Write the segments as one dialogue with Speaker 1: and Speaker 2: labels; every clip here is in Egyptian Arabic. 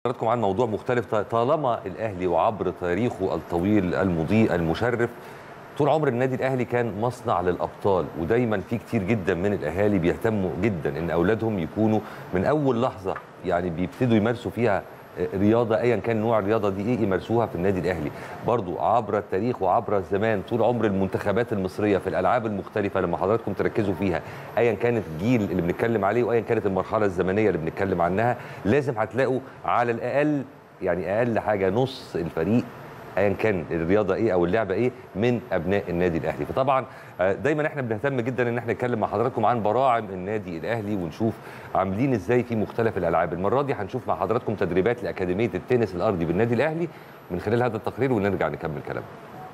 Speaker 1: حضراتكم عن موضوع مختلف طالما الاهلي وعبر تاريخه الطويل المضيء المشرف طول عمر النادي الاهلي كان مصنع للابطال ودايما في كتير جدا من الاهالي بيهتموا جدا ان اولادهم يكونوا من اول لحظه يعني بيبتدوا يمارسوا فيها رياضه ايا كان نوع الرياضه دي ايه يمارسوها في النادي الاهلي برضو عبر التاريخ وعبر الزمان طول عمر المنتخبات المصريه في الالعاب المختلفه لما حضراتكم تركزوا فيها ايا كانت الجيل اللي بنتكلم عليه وايا كانت المرحله الزمنيه اللي بنتكلم عنها لازم هتلاقوا على الاقل يعني اقل حاجه نص الفريق ايا كان الرياضه ايه او اللعبه ايه من ابناء النادي الاهلي فطبعا دايما احنا بنهتم جدا ان احنا نتكلم مع حضراتكم عن براعم النادي الاهلي ونشوف عاملين ازاي في مختلف الالعاب المره دي هنشوف مع حضراتكم تدريبات لاكاديميه التنس الارضي بالنادي الاهلي من خلال هذا التقرير ونرجع نكمل كلامنا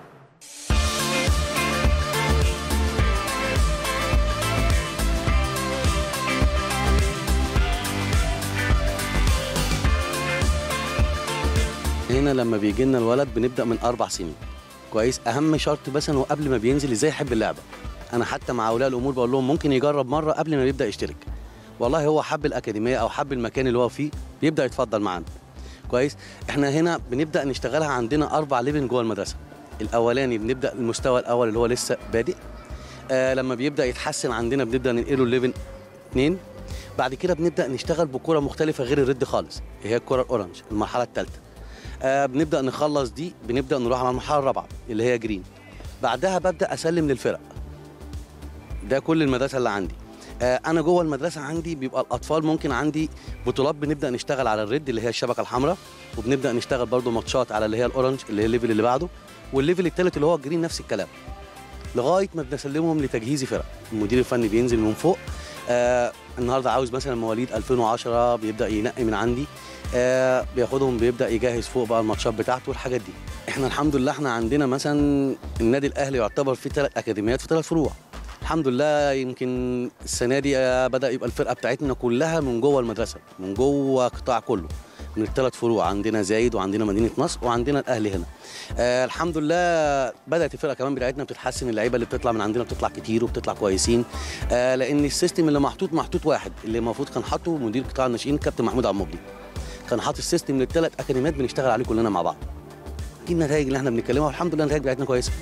Speaker 2: هنا لما بيجي لنا الولد بنبدا من اربع سنين كويس اهم شرط مثلا هو قبل ما بينزل ازاي يحب اللعبه انا حتى مع اولياء الامور بقول لهم ممكن يجرب مره قبل ما يبدا يشترك والله هو حب الاكاديميه او حب المكان اللي هو فيه بيبدا يتفضل معانا كويس احنا هنا بنبدا نشتغلها عندنا اربع ليفل جوه المدرسه الاولاني بنبدا المستوى الاول اللي هو لسه بادئ آه لما بيبدا يتحسن عندنا بنبدا ننقله الليفل 2 بعد كده بنبدا نشتغل بكره مختلفه غير الريد خالص هي الكره الاورنج المرحله الثالثه آه بنبدا نخلص دي بنبدا نروح على المرحله الرابعه اللي هي جرين بعدها ببدا اسلم للفرق ده كل المدرسه اللي عندي آه انا جوه المدرسه عندي بيبقى الاطفال ممكن عندي بطولات بنبدا نشتغل على الريد اللي هي الشبكه الحمراء وبنبدا نشتغل برضو ماتشات على اللي هي الاورنج اللي هي الليفل اللي بعده والليفل الثالث اللي هو الجرين نفس الكلام لغايه ما بنسلمهم لتجهيز فرق المدير الفني بينزل من فوق آه النهارده عاوز مثلا مواليد 2010 بيبدا ينقي من عندي آه بياخدهم بيبدا يجهز فوق بقى الماتشات بتاعته والحاجات دي احنا الحمد لله احنا عندنا مثلا النادي الاهلي يعتبر فيه ثلاث اكاديميات في ثلاث فروع الحمد لله يمكن السنه دي آه بدا يبقى الفرقه بتاعتنا كلها من جوه المدرسه من جوه قطاع كله من الثلاث فروع عندنا زايد وعندنا مدينه نصر وعندنا الاهلي هنا آه الحمد لله بدات الفرقه كمان بتاعتنا بتتحسن اللعيبه اللي بتطلع من عندنا بتطلع كتير وبتطلع كويسين آه لان السيستم اللي محطوط محطوط واحد اللي المفروض كان حاطه مدير قطاع الناشئين كابتن محمود عبد المبدي كان حاطط السيستم للثلاث اكاديميات بنشتغل عليه كلنا مع بعض دي النتائج اللي احنا بنتكلمها والحمد لله النتائج بتاعتنا كويسه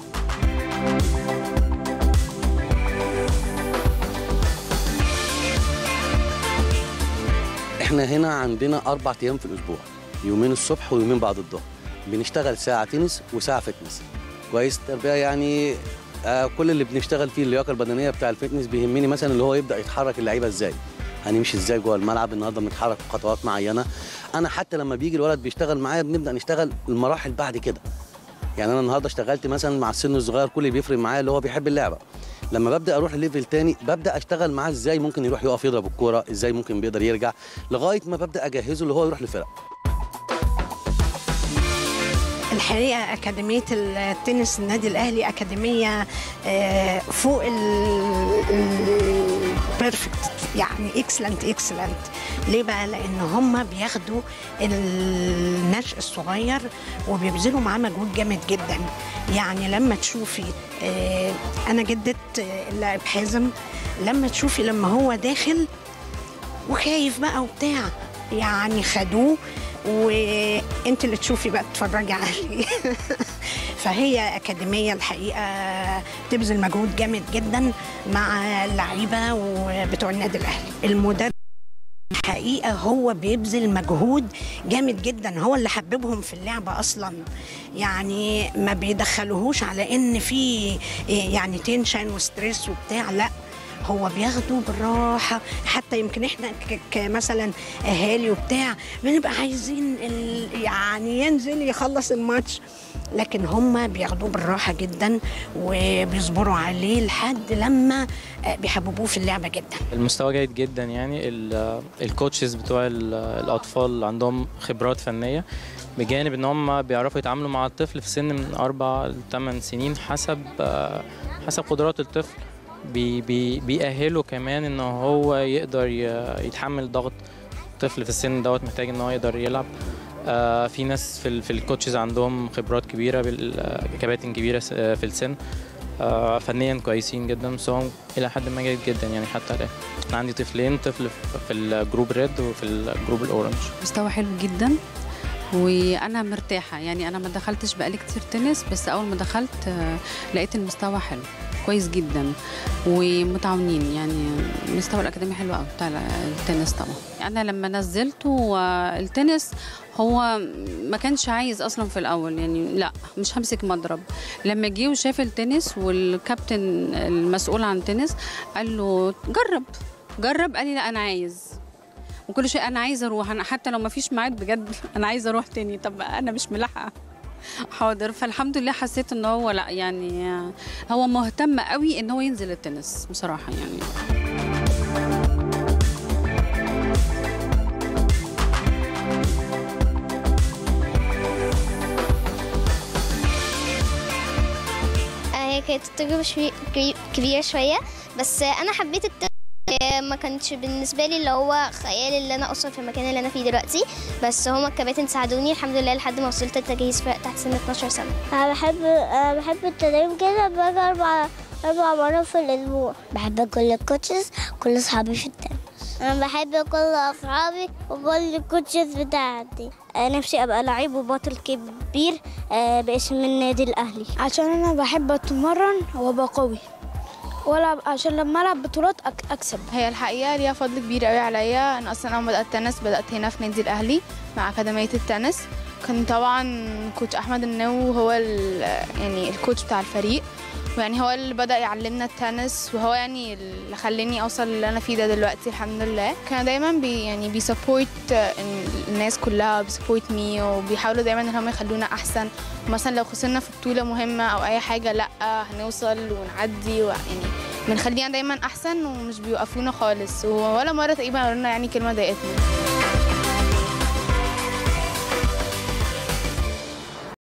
Speaker 2: احنا هنا عندنا اربع ايام في الاسبوع يومين الصبح ويومين بعد الظهر بنشتغل ساعه تنس وساعه فتنس كويس تربيه يعني آه كل اللي بنشتغل فيه اللياقه البدنيه بتاع الفتنس بيهمني مثلا اللي هو يبدا يتحرك اللعيبه ازاي هنمشي ازاي جوه الملعب النهارده بنتحرك خطوات معينه انا حتى لما بيجي الولد بيشتغل معايا بنبدا نشتغل المراحل بعد كده يعني انا النهارده اشتغلت مثلا مع السن الصغير كل اللي بيفرق معايا اللي هو بيحب اللعبه لما ببدا اروح ليفل تاني ببدا اشتغل معاه ازاي ممكن يروح يقف يضرب الكوره ازاي ممكن بيقدر يرجع لغايه ما ببدا اجهزه اللي هو يروح لفرق
Speaker 3: الحقيقه اكاديميه التنس النادي الاهلي اكاديميه فوق البيرفكت يعني اكسلنت اكسلنت ليه بقى لان هم بياخدوا النشء الصغير وبيبذلوا معاه مجهود جامد جدا يعني لما تشوفي انا جدة اللاعب حازم لما تشوفي لما هو داخل وخايف بقى وبتاع يعني خدوه وانت اللي تشوفي بقى تتفرجي عليه فهي اكاديميه الحقيقه بتبذل مجهود جامد جدا مع اللعيبه وبتوع النادي الاهلي المدرب الحقيقه هو بيبذل مجهود جامد جدا هو اللي حببهم في اللعبه اصلا يعني ما بيدخلوهوش على ان في يعني تنشن وستريس وبتاع لا هو بياخده بالراحه حتى يمكن احنا كمثلا اهالي وبتاع بنبقى عايزين يعني ينزل يخلص الماتش لكن هم بياخدوه بالراحه جدا وبيصبروا عليه لحد لما بيحببوه في اللعبه جدا
Speaker 4: المستوى جيد جدا يعني الكوتشز بتوع الاطفال عندهم خبرات فنيه بجانب ان هم بيعرفوا يتعاملوا مع الطفل في سن من اربع لثمان سنين حسب حسب قدرات الطفل بي بي بيأهله كمان ان هو يقدر يتحمل ضغط طفل في السن دوت محتاج ان هو يقدر يلعب آه في ناس في, في الكوتشز عندهم خبرات كبيره كباتن كبيره في السن آه فنيا كويسين جدا بس هو الى حد ما جيد جدا يعني حتى الان انا عندي طفلين طفل في الجروب ريد وفي الجروب الاورنج
Speaker 5: مستوى حلو جدا وانا مرتاحه يعني انا ما دخلتش بقالي كتير تنس بس اول ما دخلت آه، لقيت المستوى حلو كويس جدا ومتعاونين يعني مستوى الاكاديمي حلو قوي بتاع التنس طبعا انا لما نزلته آه، التنس هو ما كانش عايز اصلا في الاول يعني لا مش همسك مضرب لما جه وشاف التنس والكابتن المسؤول عن التنس قال له جرب جرب قال لي لا انا عايز وكل شيء انا عايزه اروح انا حتى لو ما فيش ميعاد بجد انا عايزه اروح تاني طب انا مش ملاحقه حاضر فالحمد لله حسيت ان هو لا يعني هو مهتم قوي ان هو ينزل التنس بصراحه يعني
Speaker 6: هي كانت تجربة شوي- كبي- كبيرة شوية بس أنا حبيت الت... ما كانش بالنسبة لي اللي هو خيال اللي أنا أوصل في المكان اللي أنا فيه دلوقتي بس هما الكباتن ساعدوني الحمد لله لحد ما وصلت التجهيز في- تحت سن 12 سنة
Speaker 7: أنا بحب أنا بحب التدريب كده باجي أربع أربع مرات في الأسبوع بحب كل الكوتشز كل أصحابي في التنس أنا بحب كل أصحابي وكل الكوتشز بتاعتي نفسي أبقى لعيب وبطل كبير آه، باسم النادي الأهلي
Speaker 8: عشان انا بحب اتمرن وابقى قوي ولا عشان لما العب بطولات أك- اكسب
Speaker 9: هي الحقيقة ليها فضل كبير قوي عليا أنا أصلا أول ما بدأت تنس بدأت هنا في نادي الأهلي مع أكاديمية التنس كان طبعا كوتش أحمد النو هو ال- يعني الكوتش بتاع الفريق ويعني هو اللي بدأ يعلمنا التنس وهو يعني اللي خلاني أوصل اللي أنا فيه ده دلوقتي الحمد لله كانوا دايما بي يعني بيسبورت الناس كلها بيسبورت مي وبيحاولوا دايما إن هم يخلونا أحسن مثلا لو خسرنا في بطولة مهمة أو أي حاجة لأ هنوصل ونعدي ويعني بنخلينا دايما احسن ومش بيوقفونا خالص ولا مره تقريبا قالوا لنا يعني كلمه ضايقتنا